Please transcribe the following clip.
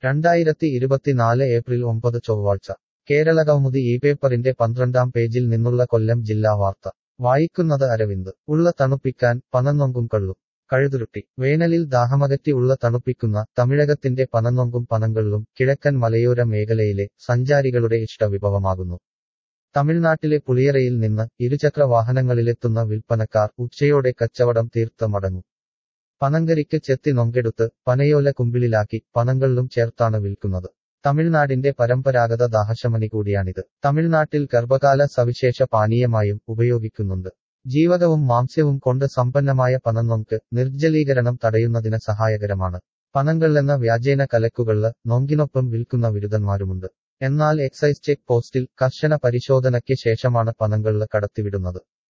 രണ്ടായിരത്തി ഇരുപത്തിനാല് ഏപ്രിൽ ഒമ്പത് ചൊവ്വാഴ്ച കേരള കൗമുദി ഈ പേപ്പറിന്റെ പന്ത്രണ്ടാം പേജിൽ നിന്നുള്ള കൊല്ലം ജില്ലാ വാർത്ത വായിക്കുന്നത് അരവിന്ദ് ഉള്ള തണുപ്പിക്കാൻ പനന്നൊങ്കും കള്ളും കഴുതുരുട്ടി വേനലിൽ ദാഹമകറ്റി ഉള്ള തണുപ്പിക്കുന്ന തമിഴകത്തിന്റെ പനന്നൊങ്കും പനങ്കള്ളും കിഴക്കൻ മലയോര മേഖലയിലെ സഞ്ചാരികളുടെ ഇഷ്ടവിഭവമാകുന്നു തമിഴ്നാട്ടിലെ പുളിയറയിൽ നിന്ന് ഇരുചക്ര വാഹനങ്ങളിലെത്തുന്ന വിൽപ്പനക്കാർ ഉച്ചയോടെ കച്ചവടം തീർത്ത് മടങ്ങും പനങ്കരിക്ക് ചെത്തി നൊങ്കെടുത്ത് പനയോല കുമ്പിളിലാക്കി പനങ്കള്ളും ചേർത്താണ് വിൽക്കുന്നത് തമിഴ്നാടിന്റെ പരമ്പരാഗത ദാഹശമനി കൂടിയാണിത് തമിഴ്നാട്ടിൽ ഗർഭകാല സവിശേഷ പാനീയമായും ഉപയോഗിക്കുന്നുണ്ട് ജീവകവും മാംസ്യവും കൊണ്ട് സമ്പന്നമായ പനന്നൊങ്ക് നിർജ്ജലീകരണം തടയുന്നതിന് സഹായകരമാണ് പനങ്കള്ളെന്ന വ്യാജേന കലക്കുകളില് നൊങ്കിനൊപ്പം വിൽക്കുന്ന വിരുദ്ധന്മാരുമുണ്ട് എന്നാൽ എക്സൈസ് ചെക്ക് പോസ്റ്റിൽ കർശന പരിശോധനയ്ക്ക് ശേഷമാണ് പനങ്കള്ള് കടത്തിവിടുന്നത്